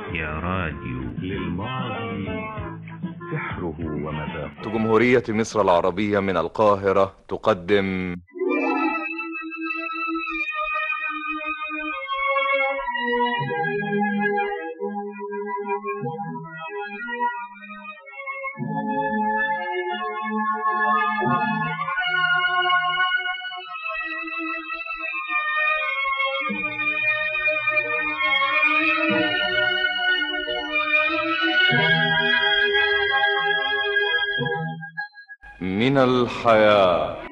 يا راديو للماضي سحره ومذاقه جمهورية مصر العربية من القاهرة تقدم من الحياة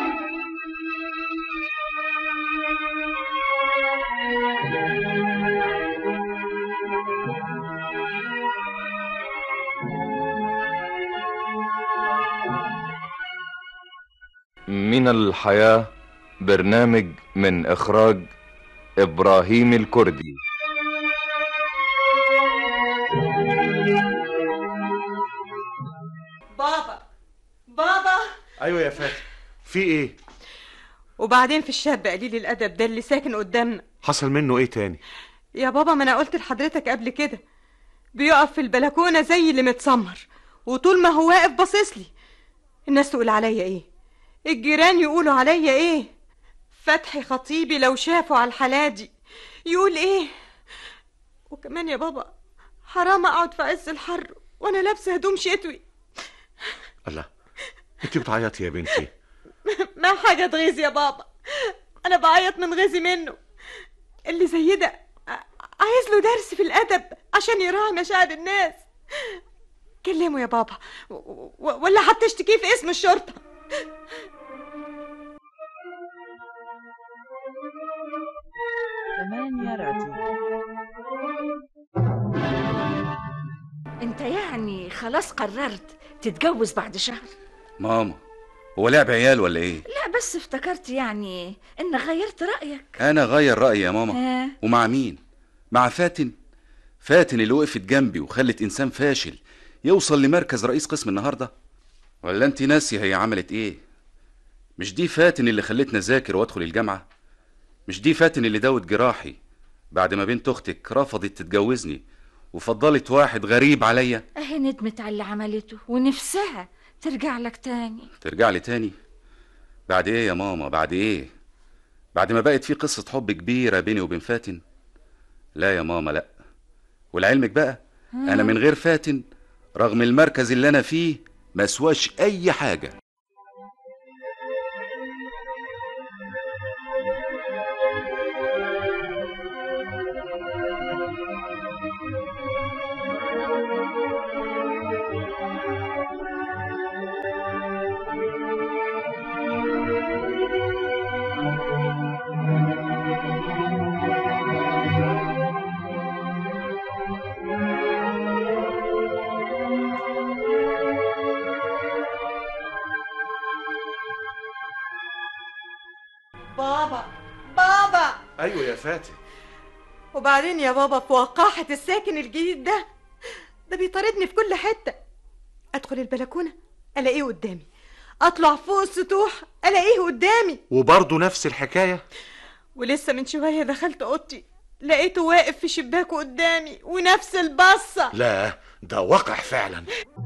من الحياة برنامج من إخراج إبراهيم الكردي بابا بابا ايوه يا فاتن في ايه وبعدين في الشاب قليل الادب ده اللي ساكن قدامنا حصل منه ايه تاني يا بابا ما انا قلت لحضرتك قبل كده بيقف في البلكونه زي اللي متسمر وطول ما هو واقف باصص لي الناس تقول عليا ايه الجيران يقولوا عليا ايه فتحي خطيبي لو شافوا على الحالة دي يقول ايه وكمان يا بابا حرام اقعد في عز الحر وانا لابسه هدوم شتوي الله انت بتعيطي يا بنتي ما حاجة تغيظ يا بابا أنا بعيط من غيظي منه اللي زي ده ع- عايز له درس في الأدب عشان يراعي مشاعر الناس كلمه يا بابا و- و- ولا حتى اشتكيه في اسم الشرطة ثمانية راديو انت يعني خلاص قررت تتجوز بعد شهر ماما هو لعب عيال ولا ايه لا بس افتكرت يعني ان غيرت رأيك انا غير رايي يا ماما ها ومع مين مع فاتن فاتن اللي وقفت جنبي وخلت انسان فاشل يوصل لمركز رئيس قسم النهارده ولا انت ناسي هي عملت ايه مش دي فاتن اللي خلتني اذاكر وادخل الجامعه مش دي فاتن اللي داوت جراحي بعد ما بنت اختك رفضت تتجوزني وفضلت واحد غريب عليا اهي ندمت على اللي عملته ونفسها ترجع لك تاني ترجع لي تاني بعد ايه يا ماما بعد ايه بعد ما بقت في قصة حب كبيرة بيني وبين فاتن لا يا ماما لا ولعلمك بقى انا من غير فاتن رغم المركز اللي انا فيه ما سواش اي حاجة بابا بابا ايوه يا فاتن وبعدين يا بابا في وقاحة الساكن الجديد ده ده بيطاردني في كل حتة أدخل البلكونة ألاقيه قدامي أطلع فوق السطوح ألاقيه قدامي وبرضه نفس الحكايه ولسه من شوية دخلت أوضتي لقيته واقف في شباكه قدامي ونفس البصة لا ده وقع فعلا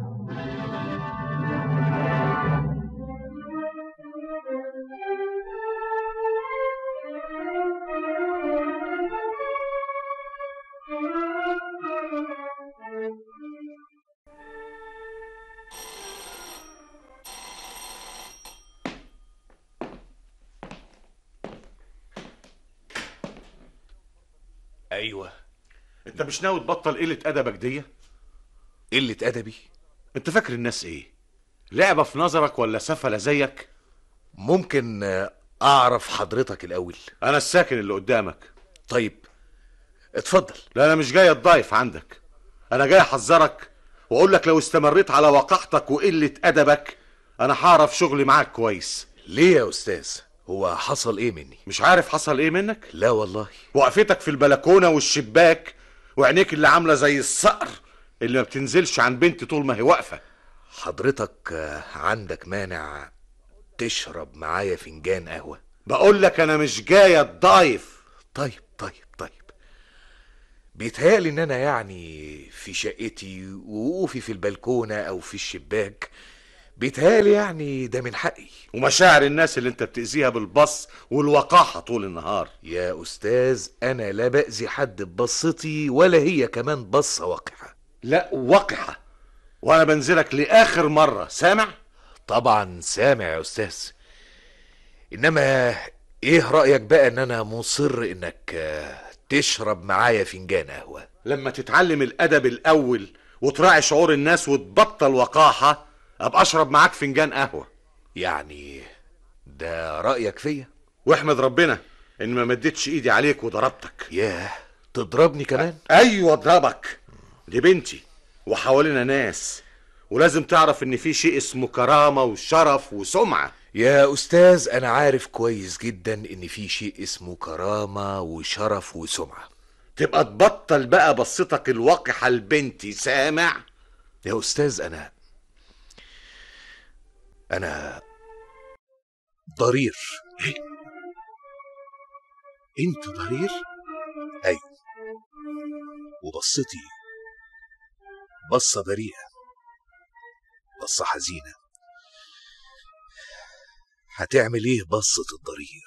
ايوه انت مش ناوي تبطل قله ادبك دي قله ادبي انت فاكر الناس ايه لعبه في نظرك ولا سفله زيك ممكن آه، اعرف حضرتك الاول انا الساكن اللي قدامك طيب اتفضل لا انا مش جاي اتضايف عندك انا جاي احذرك واقول لك لو استمريت على وقاحتك وقله ادبك انا هعرف شغلي معاك كويس ليه يا استاذ هو حصل ايه مني مش عارف حصل ايه منك لا والله وقفتك في البلكونه والشباك وعينيك اللي عامله زي الصقر اللي ما بتنزلش عن بنت طول ما هي واقفه حضرتك آه، عندك مانع تشرب معايا فنجان قهوه بقول لك انا مش جاي اتضايف طيب طيب طيب بيتهيألي ان انا يعني في شقتي ووقوفي في البلكونة او في الشباك بيتهيألي يعني ده من حقي ومشاعر الناس اللي انت بتأذيها بالبص والوقاحة طول النهار يا استاذ انا لا بأذي حد ببصتي ولا هي كمان بصة وقحة لا وقحة وانا بنزلك لآخر مرة سامع طبعا سامع يا استاذ انما ايه رأيك بقى ان انا مصر انك آه، تشرب معايا فنجان قهوة لما تتعلم الأدب الأول وتراعي شعور الناس وتبطل وقاحة أبقى أشرب معاك فنجان قهوة يعني ده رأيك فيا واحمد ربنا إن ما مدتش إيدي عليك وضربتك ياه تضربني كمان أيوة أضربك دي بنتي وحوالينا ناس ولازم تعرف إن في شيء اسمه كرامة وشرف وسمعة يا استاذ انا عارف كويس جدا ان في شيء اسمه كرامة وشرف وسمعة تبقى تبطل بقى بصتك الوقحة لبنتي سامع يا استاذ انا انا ضرير انت ضرير ايوه وبصتي بصة بريئة بصة حزينة هتعمل ايه بصة الضرير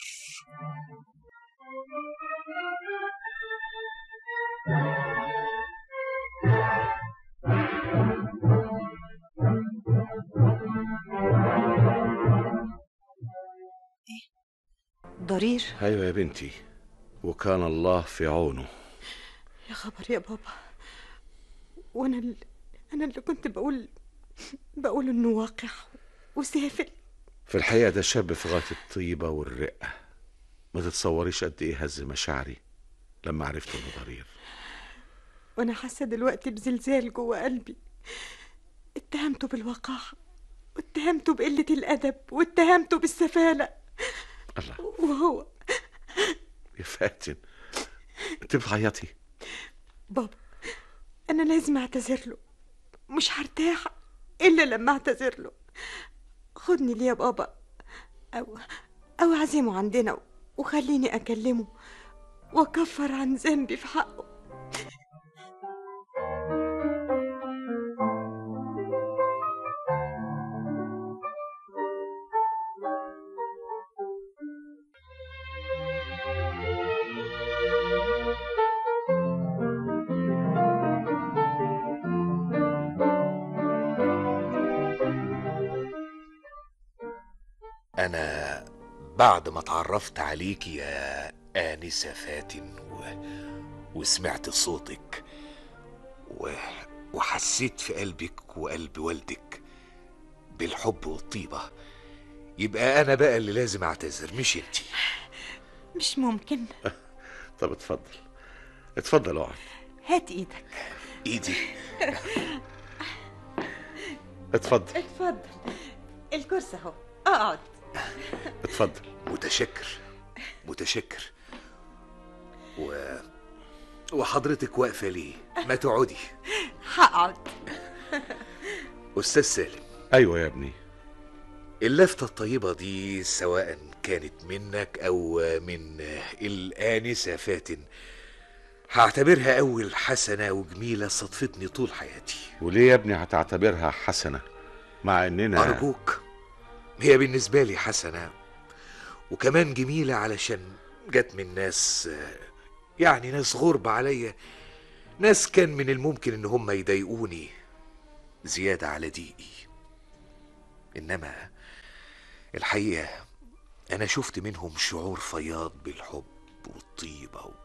ضرير أيوة يا بنتي وكان الله في عونه يا خبر يا بابا وانا ال... انا اللي كنت بقول بقول انه واقح وسافل في الحقيقة ده شاب في غاية الطيبة والرقة ما تتصوريش قد ايه هز مشاعري لما عرفت انه ضرير وانا حاسه دلوقتي بزلزال جوه قلبي اتهمته بالوقاحه واتهمته بقله الادب واتهمته بالسفاله الله وهو يا فاتن انت بتعيطي بابا انا لازم اعتذر له مش هرتاح الا لما اعتذر له خدني ليه يا بابا او او اعزمه عندنا وخليني اكلمه واكفر عن ذنبي في حقه انا بعد ما اتعرفت عليك يا آنسة فاتن و... وسمعت صوتك و... وحسيت في قلبك وقلب والدك بالحب والطيبة يبقى أنا بقى اللي لازم أعتذر مش أنتي مش ممكن طب اتفضل اتفضل اقعد هات ايدك إيدي اتفضل اتفضل الكرسي اهو اقعد اتفضل متشكر متشكر و... وحضرتك واقفة ليه؟ ما تقعدي هقعد أستاذ سالم ايوه يا ابني اللفتة الطيبة دي سواء كانت منك أو من الآنسة فاتن هعتبرها أول حسنة وجميلة صدفتني طول حياتي وليه يا ابني هتعتبرها حسنة مع اننا أرجوك هي بالنسبة لي حسنة وكمان جميلة علشان جت من ناس يعني ناس غرب عليا ناس كان من الممكن ان هم يضايقوني زيادة على ضيقي انما الحقيقة انا شفت منهم شعور فياض بالحب والطيبة و...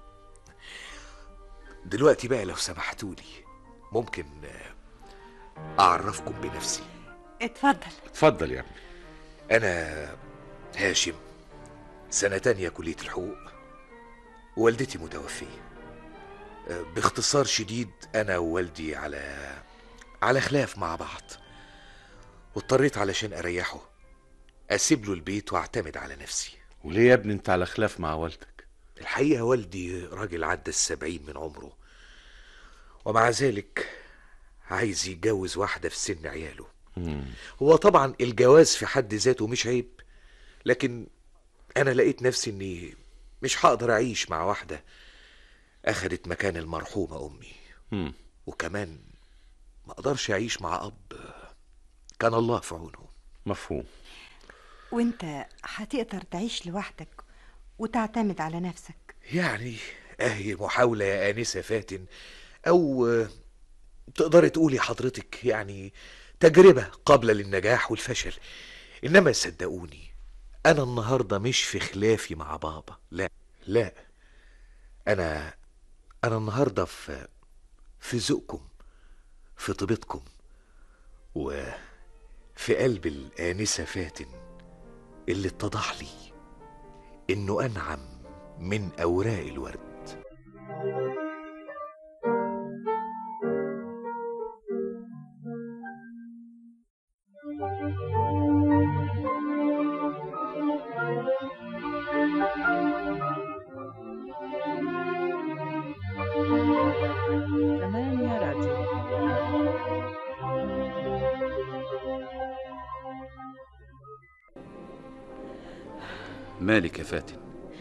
دلوقتي بقى لو سمحتولي ممكن اعرفكم بنفسي اتفضل اتفضل يا ابني أنا هاشم سنة تانية كلية الحقوق والدتي متوفية أه، باختصار شديد أنا ووالدي على على خلاف مع بعض واضطريت علشان أريحه أسيب له البيت وأعتمد على نفسي وليه يا ابني انت على خلاف مع والدك الحقيقة والدي راجل عدى السبعين من عمره ومع ذلك عايز يتجوز واحدة في سن عياله هو طبعا الجواز في حد ذاته مش عيب لكن انا لقيت نفسي اني مش هقدر اعيش مع واحده أخدت مكان المرحومة أمي مم. وكمان ما أقدرش أعيش مع أب كان الله في عونه مفهوم وانت هتقدر تعيش لوحدك وتعتمد على نفسك يعني أهي محاولة يا آنسة فاتن أو آه، تقدري تقولي حضرتك يعني تجربة قابلة للنجاح والفشل إنما صدقوني أنا النهاردة مش في خلافي مع بابا لا لا أنا أنا النهاردة في في ذوقكم في طيبتكم وفي قلب الآنسة فاتن اللي اتضح لي إنه أنعم من أوراق الورد ثمانية راديو مالك يا فاتن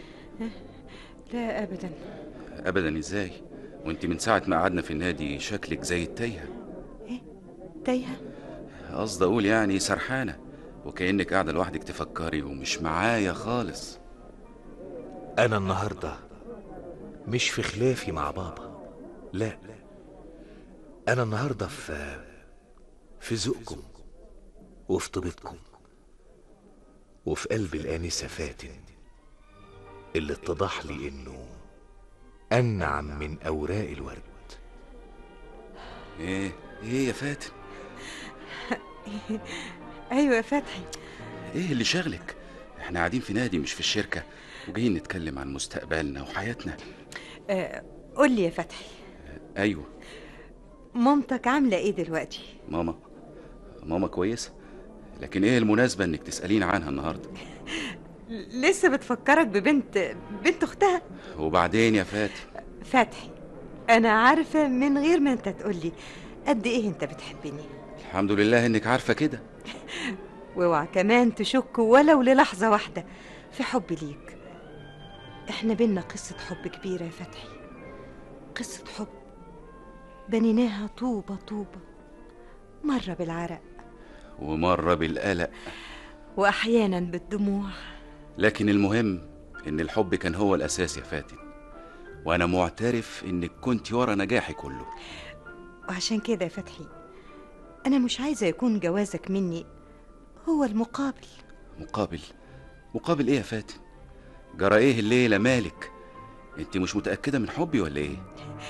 لا ابدا ابدا ازاي وانت من ساعه ما قعدنا في النادي شكلك زي التايهه تايهه قصدي اقول يعني سرحانه وكانك قاعده لوحدك تفكري ومش معايا خالص أنا النهاردة مش في خلافي مع بابا لا أنا النهاردة في في ذوقكم وفي طيبتكم وفي قلب الآنسة فاتن اللي اتضح لي إنه أنعم من أوراق الورد ايه ايه يا فاتن ايوه يا فتحي ايه اللي شغلك احنا قاعدين في نادي مش في الشركه وجايين نتكلم عن مستقبلنا وحياتنا آه قول لي يا فتحي ايوه مامتك عامله ايه دلوقتي ماما ماما كويسه لكن ايه المناسبه انك تسالين عنها النهارده لسه بتفكرك ببنت بنت اختها وبعدين يا فاتن فتحي انا عارفه من غير ما انت تقولي قد ايه انت بتحبني الحمد لله انك عارفه كده واوعى كمان تشك ولو للحظه واحده في حبي ليك احنا بينا قصه حب كبيره يا فتحي قصه حب بنيناها طوبه طوبه مره بالعرق ومره بالقلق واحيانا بالدموع لكن المهم ان الحب كان هو الاساس يا فاتن وانا معترف انك كنت ورا نجاحي كله وعشان كده يا فتحي انا مش عايزه يكون جوازك مني هو المقابل مقابل مقابل ايه يا فاتن جرى ايه الليله مالك انت مش متاكده من حبي ولا ايه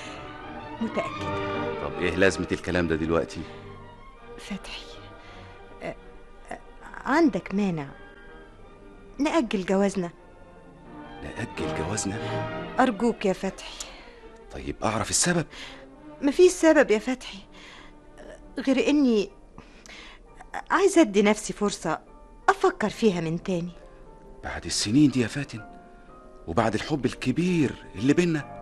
متاكده طب ايه لازمه الكلام ده دلوقتي فتحي أ- أ- عندك مانع نأجل جوازنا ناجل جوازنا أرجوك يا فتحي طيب اعرف السبب مفيش سبب يا فتحي غير إني عايزة أدي نفسي فرصة أفكر فيها من تاني بعد السنين دي يا فاتن وبعد الحب الكبير اللي بينا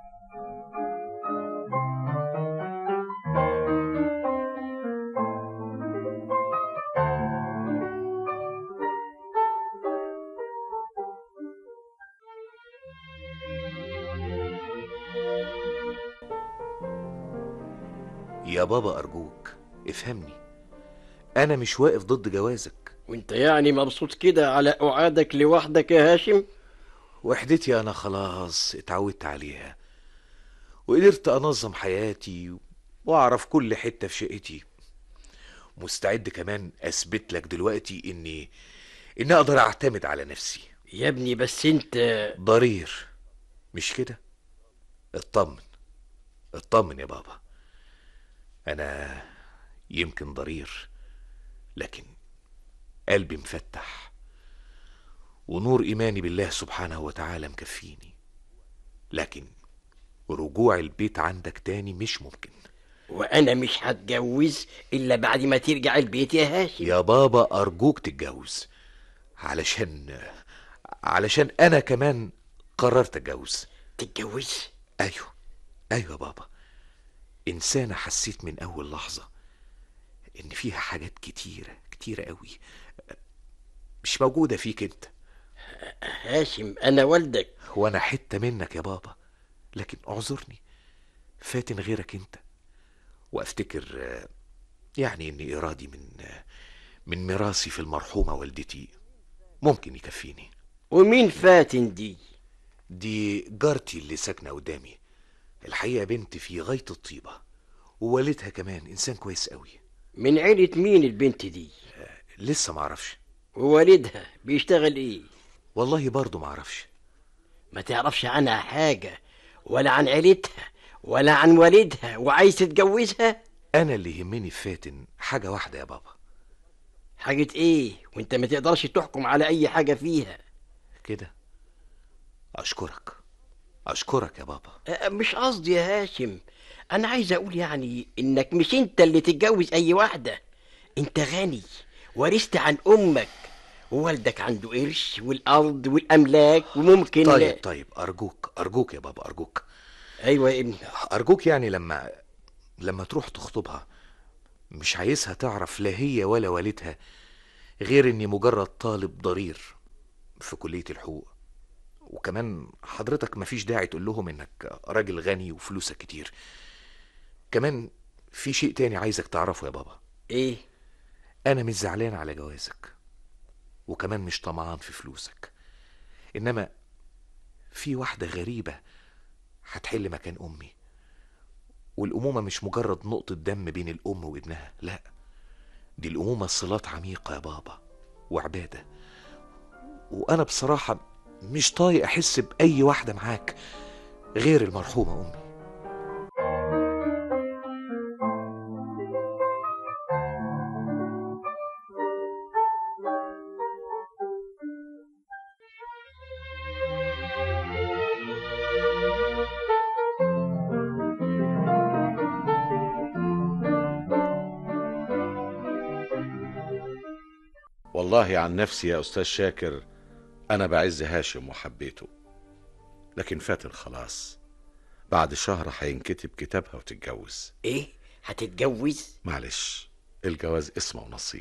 يا بابا أرجوك افهمني أنا مش واقف ضد جوازك وانت يعني مبسوط كده على قعادك لوحدك يا هاشم وحدتي أنا خلاص اتعودت عليها وقدرت أنظم حياتي وأعرف كل حتة في شقتي مستعد كمان أثبت لك دلوقتي إني إني أقدر أعتمد على نفسي يا ابني بس انت ضرير مش كده اطمن اطمن يا بابا انا يمكن ضرير لكن قلبي مفتح ونور ايماني بالله سبحانه وتعالى مكفيني لكن رجوع البيت عندك تاني مش ممكن وانا مش هتجوز الا بعد ما ترجع البيت يا هاشم يا بابا ارجوك تتجوز علشان علشان انا كمان قررت اتجوز تتجوز ايوه ايوه يا بابا انسانه حسيت من اول لحظه ان فيها حاجات كتيره كتيره قوي مش موجوده فيك انت هاشم انا والدك وانا حته منك يا بابا لكن اعذرني فاتن غيرك انت وافتكر آه، يعني ان ارادي من آه، من ميراثي في المرحومه والدتي ممكن يكفيني ومين فاتن دي دي جارتي اللي ساكنه قدامي الحقيقه بنت في غايه الطيبه ووالدها كمان انسان كويس قوي من عيلة مين البنت دي لسه معرفش ووالدها بيشتغل ايه والله برضه معرفش ما تعرفش عنها حاجة ولا عن عيلتها ولا عن والدها وعايز تتجوزها انا اللي يهمني في فاتن حاجه واحده يا بابا حاجة ايه وانت ما تقدرش تحكم على اي حاجة فيها كده اشكرك اشكرك يا بابا أه، مش قصدي يا هاشم انا عايز اقول يعني انك مش انت اللي تتجوز اي واحدة انت غني ورثت عن امك ووالدك عنده قرش والارض والاملاك وممكن طيب طيب ارجوك ارجوك يا بابا ارجوك ايوه يا ابني ارجوك يعني لما لما تروح تخطبها مش عايزها تعرف لا هي ولا والدها غير اني مجرد طالب ضرير في كلية الحقوق وكمان حضرتك مفيش داعي تقول لهم انك راجل غني وفلوسك كتير كمان في شيء تاني عايزك تعرفه يا بابا ايه انا مش زعلان على جوازك وكمان مش طمعان في فلوسك انما في واحدة غريبة هتحل مكان امي والامومة مش مجرد نقطة دم بين الام وابنها لا دي الامومة صلات عميقة يا بابا وعبادة وانا بصراحة مش طايق احس باي واحدة معاك غير المرحومة امي والله عن نفسي يا أستاذ شاكر أنا بعز هاشم وحبيته لكن فاتن خلاص بعد شهر هينكتب كتابها وتتجوز ايه هتتجوز معلش الجواز اسمه ونصيب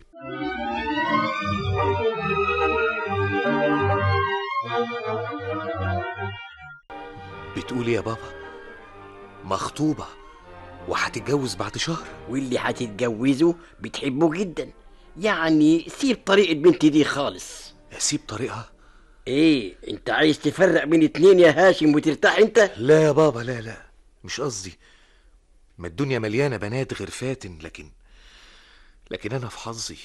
بتقول يا بابا مخطوبة وهتتجوز بعد شهر واللي هتتجوزه بتحبه جدا يعني سيب طريق البنت دي خالص اسيب طريقها ايه انت عايز تفرق بين اتنين يا هاشم وترتاح انت لا يا بابا لا لا مش قصدي ما الدنيا مليانة بنات غير فاتن لكن لكن أنا في حظي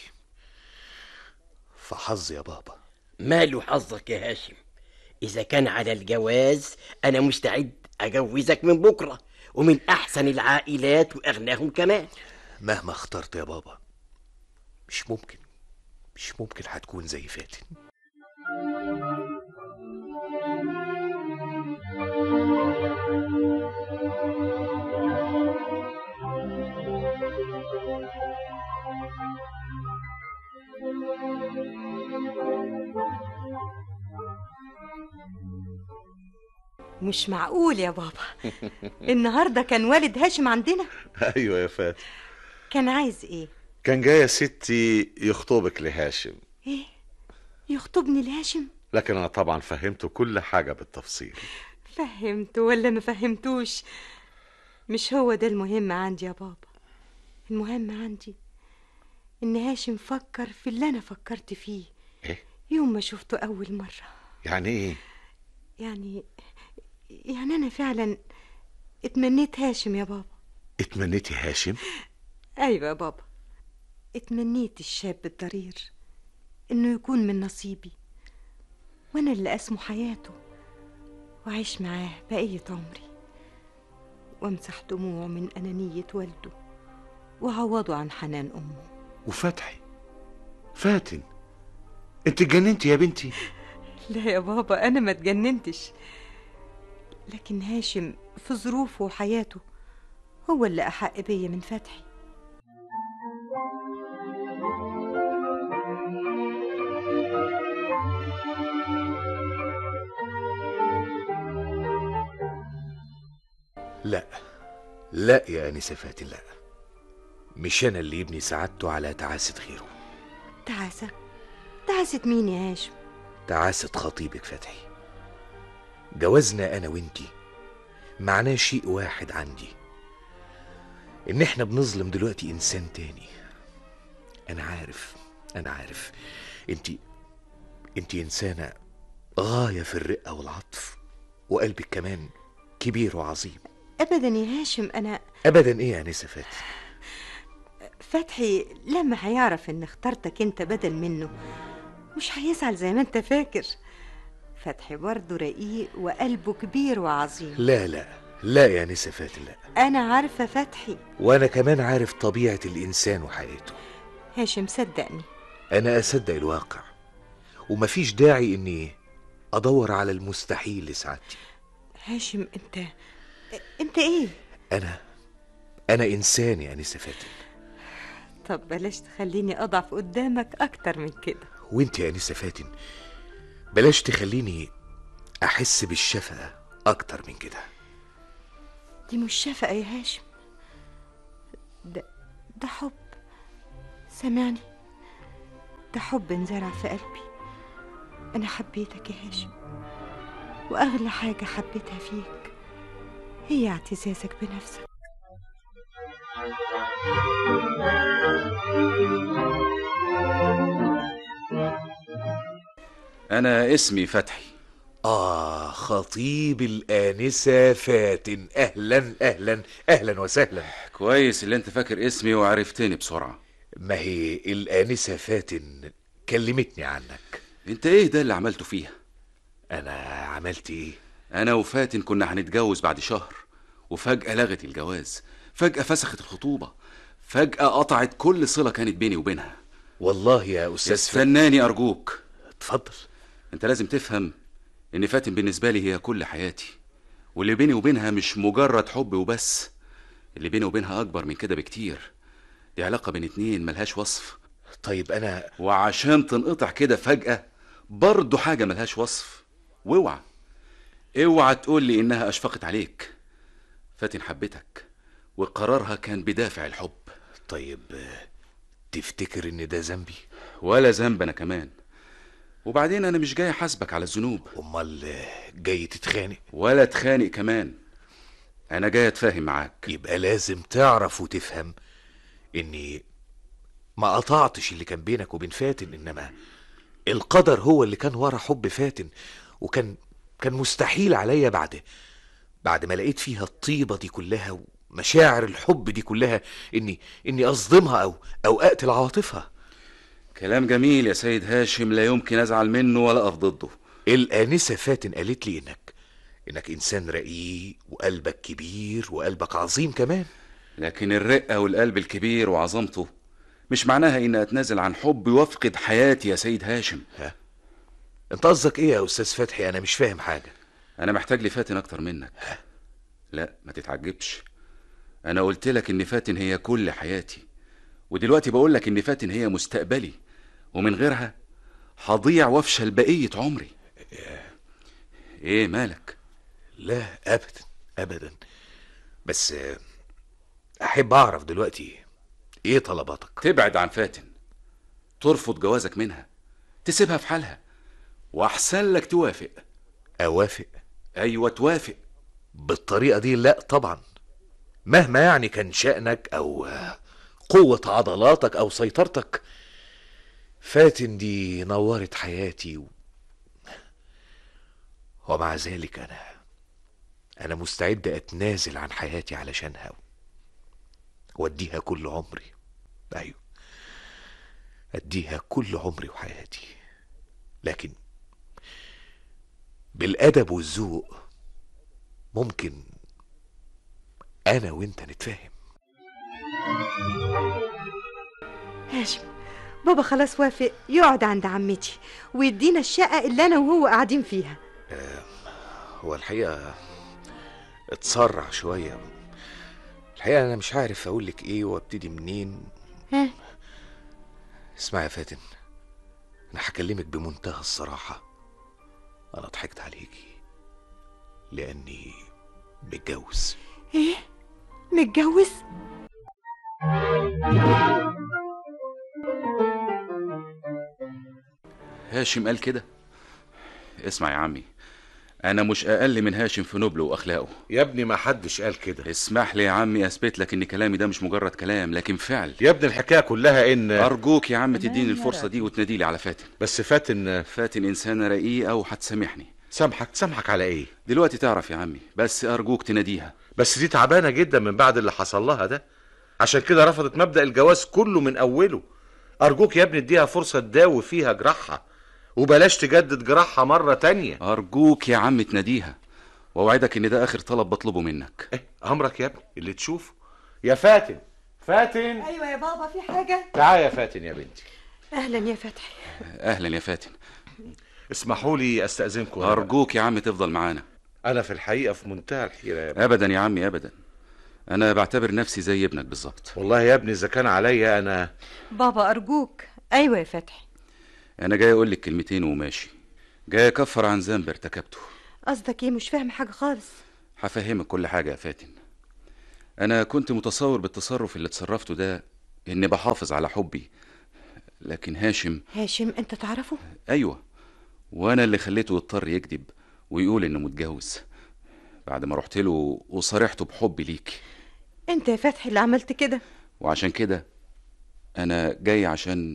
في حظي يا بابا ماله حظك يا هاشم اذا كان على الجواز انا مستعد اجوزك من بكره ومن احسن العائلات واغناهم كمان مهما اخترت يا بابا مش ممكن مش ممكن هتكون زي فاتن مش معقول يا بابا النهارده كان والد هاشم عندنا أيوة يا فاتن كان عايز ايه كان جاي يا ستي يخطبك لهاشم ايه يخطبني لهاشم لكن أنا طبعا فهمته كل حاجة بالتفصيل فهمته ولا ما فهمتوش مش هو ده المهم عندي يا بابا المهم عندي ان هاشم فكر في اللي انا فكرت فيه إيه؟ يوم ما شفته اول مره يعني إيه يعني يعني انا فعلا اتمنيت هاشم يا بابا اتمنيتي هاشم ايوه يا بابا اتمنيت الشاب الضرير انه يكون من نصيبي وانا اللي اسمه حياته واعيش معاه بقية عمري وامسح دموعه من انانية والده وعوضه عن حنان امه وفتحي فاتن انت اتجننتي يا بنتي لا يا بابا انا ما اتجننتش لكن هاشم في ظروفه وحياته هو اللي احق بيا من فتحي لا لا يا أنسة فاتن لا مش أنا اللي يبني سعادته على تعاسة غيره تعاسة تعاسة مين يا هاشم تعاسة خطيبك فتحي جوازنا أنا وإنتي معناه شيء واحد عندي ان احنا بنظلم دلوقتي انسان تاني انا عارف انا عارف انت انت انسانه غايه في الرقه والعطف وقلبك كمان كبير وعظيم ابدا يا هاشم انا ابدا ايه يا انسه فاتن فتحي لما هيعرف ان اخترتك انت بدل منه مش هيزعل زي ما انت فاكر فتحي برضه رقيق وقلبه كبير وعظيم لا لا لا يا انسه فاتن لا انا عارفه فتحي وانا كمان عارف طبيعه الانسان وحقيقته هاشم صدقني انا اصدق الواقع ومفيش داعي اني ادور على المستحيل لسعادتي هاشم انت انت ايه انا انا انسان يا انسه فاتن طب بلاش تخليني اضعف قدامك اكتر من كده وانت يا انسه فاتن بلاش تخليني احس بالشفقه اكتر من كده دي مش شفقة يا هاشم ده ده حب سامعني ده حب انزرع في قلبي أنا حبيتك يا هاشم وأغلى حاجة حبيتها فيك هي اعتزازك بنفسك انا اسمي فتحي آه خطيب الآنسة فاتن أهلا أهلا أهلا وسهلا كويس اللي انت فاكر اسمي وعرفتني بسرعة ما هي الآنسة فاتن كلمتني عنك انت ايه ده اللي عملته فيها أنا عملت إيه؟ انا وفاتن كنا هنتجوز بعد شهر وفجأة لغت الجواز فجأة فسخت الخطوبة فجأة قطعت كل صلة كانت بيني وبينها والله يا أستاذ فاتن فناني أرجوك اتفضل انت لازم تفهم ان فاتن بالنسبة لي هي كل حياتي واللي بيني وبينها مش مجرد حب وبس اللي بيني وبينها أكبر من كده بكتير دي علاقة بين اتنين ملهاش وصف طيب أنا وعشان تنقطع كده فجأة برضه حاجة ملهاش وصف واوعى اوعى تقول لي انها اشفقت عليك فاتن حبتك وقرارها كان بدافع الحب طيب آه، تفتكر إن ده ذنبي؟ ولا ذنب انا كمان وبعدين انا مش جاي احاسبك على الذنوب أمال آه، جاي تتخانق؟ ولا اتخانق كمان انا جاي اتفاهم معاك يبقى لازم تعرف وتفهم إني ما قطعتش اللي كان بينك وبين فاتن إنما القدر هو اللي كان ورا حب فاتن وكان كان مستحيل عليا بعد بعد ما لقيت فيها الطيبة دي كلها ومشاعر الحب دي كلها إني إني أصدمها أو أو أقتل عواطفها كلام جميل يا سيد هاشم لا يمكن ازعل منه ولا اقف ضده الآنسة فاتن قالت لي إنك إنك إنسان رقيق وقلبك كبير وقلبك عظيم كمان لكن الرقة والقلب الكبير وعظمته مش معناها ان اتنازل عن حبي وافقد حياتي يا سيد هاشم أنت قصدك إيه يا أستاذ فتحي أنا مش فاهم حاجة انا محتاج لفاتن اكتر منك لا ما تتعجبش انا قلت لك ان فاتن هي كل حياتي ودلوقتي بقول لك ان فاتن هي مستقبلي ومن غيرها هضيع وافشل بقية عمري ايه مالك لا أبدا أبدا بس آه، أحب أعرف دلوقتي إيه طلباتك تبعد عن فاتن ترفض جوازك منها تسيبها في حالها واحسن لك توافق أوافق ايوه توافق بالطريقة دي لا طبعا مهما يعني كان شأنك أو آه، قوة عضلاتك أو سيطرتك فاتن دي نورت حياتي و... ومع ذلك أنا أنا مستعد أتنازل عن حياتي علشانها وأديها كل عمري أيوه أديها كل عمري وحياتي لكن بالأدب والذوق ممكن أنا وأنت نتفاهم هاشم بابا خلاص وافق يقعد عند عمتي ويدينا الشقة اللي أنا وهو قاعدين فيها هو الحقيقة اتسرع شوية الحقيقة أنا مش عارف أقول لك إيه وأبتدي منين ها اسمعي يا فاتن أنا هكلمك بمنتهى الصراحة أنا ضحكت عليكي لأني متجوز إيه متجوز هاشم قال كده اسمع يا عمي انا مش اقل من هاشم في نبله واخلاقه يا ابني ما حدش قال كده اسمح لي يا عمي اثبت لك ان كلامي ده مش مجرد كلام لكن فعل يا ابني الحكايه كلها ان ارجوك يا عم تديني الفرصه دي وتناديلي على فاتن بس فاتن فاتن انسانه رقيقه وهتسامحني سامحك سامحك على ايه دلوقتي تعرف يا عمي بس ارجوك تناديها بس دي تعبانه جدا من بعد اللي حصل لها ده عشان كده رفضت مبدا الجواز كله من اوله ارجوك يا ابني اديها فرصه تداوي فيها جراحها وبلاش تجدد جراحها مره تانية ارجوك يا عم تناديها واوعدك ان ده اخر طلب بطلبه منك إيه امرك يا ابني اللي تشوفه يا فاتن فاتن ايوه يا بابا في حاجه تعال يا فاتن يا بنتي اهلا يا فتحي اهلا يا فاتن اسمحوا لي استاذنكم ارجوك يا عم تفضل معانا انا في الحقيقه في منتهى الحيره يا ابني. ابدا يا عمي ابدا انا بعتبر نفسي زي ابنك بالظبط والله يا ابني اذا كان عليا انا بابا ارجوك ايوه يا فتحي انا جاي اقول لك كلمتين وماشي جاي اكفر عن ذنب ارتكبته قصدك ايه مش فاهم حاجه خالص هفهمك كل حاجه يا فاتن انا كنت متصور بالتصرف اللي اتصرفته ده اني بحافظ على حبي لكن هاشم هاشم انت تعرفه ايوه وانا اللي خليته يضطر يكذب ويقول انه متجوز بعد ما رحت له وصارحته بحبي ليك انت يا فتحي اللي عملت كده وعشان كده انا جاي عشان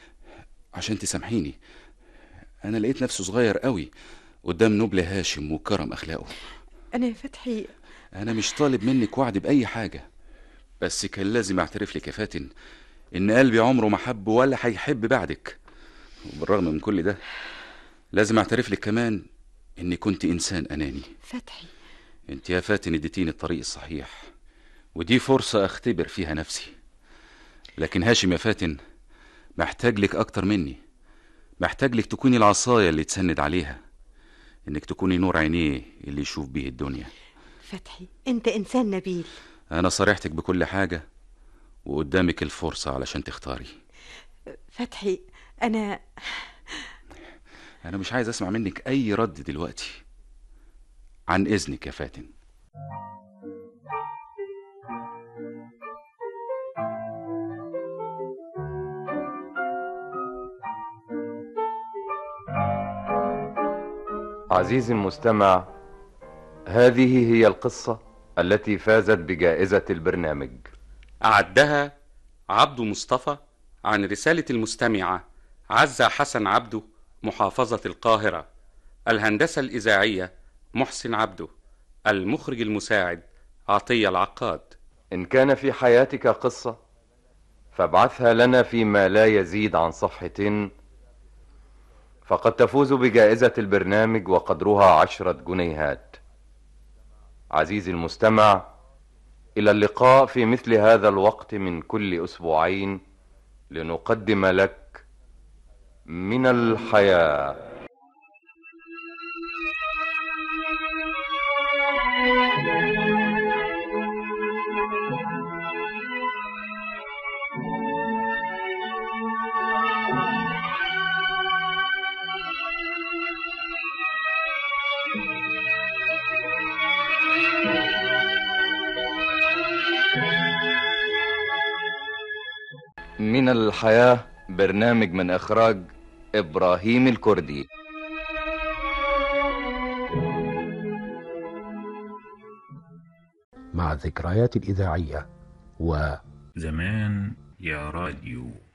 عشان تسامحيني انا لقيت نفسي صغير قوي قدام نبل هاشم وكرم اخلاقه انا يا فتحي انا مش طالب منك وعد باي حاجه بس كان لازم اعترف لك يا فاتن ان قلبي عمره ما حب ولا هيحب بعدك وبالرغم من كل ده لازم اعترف لك كمان اني كنت انسان اناني فتحي انت يا فاتن اديتيني الطريق الصحيح ودي فرصة اختبر فيها نفسي لكن هاشم يا فاتن محتاج لك اكتر مني محتاج لك تكوني العصاية اللي تسند عليها انك تكوني نور عينيه اللي يشوف بيه الدنيا فتحي انت انسان نبيل انا صارحتك بكل حاجة وقدامك الفرصة علشان تختاري فتحي انا انا مش عايز اسمع منك اي رد دلوقتي عن اذنك يا فاتن عزيزي المستمع هذه هي القصة التي فازت بجائزة البرنامج أعدها عبد مصطفى عن رسالة المستمعة عزة حسن عبده محافظة القاهرة الهندسة الإذاعية محسن عبده المخرج المساعد عطية العقاد إن كان في حياتك قصة فابعثها لنا فيما لا يزيد عن صفحة فقد تفوز بجائزة البرنامج وقدرها عشرة جنيهات عزيزي المستمع إلى اللقاء في مثل هذا الوقت من كل أسبوعين لنقدم لك من الحياه من الحياة برنامج من إخراج إبراهيم الكردي مع الذكريات الإذاعية و زمان يا راديو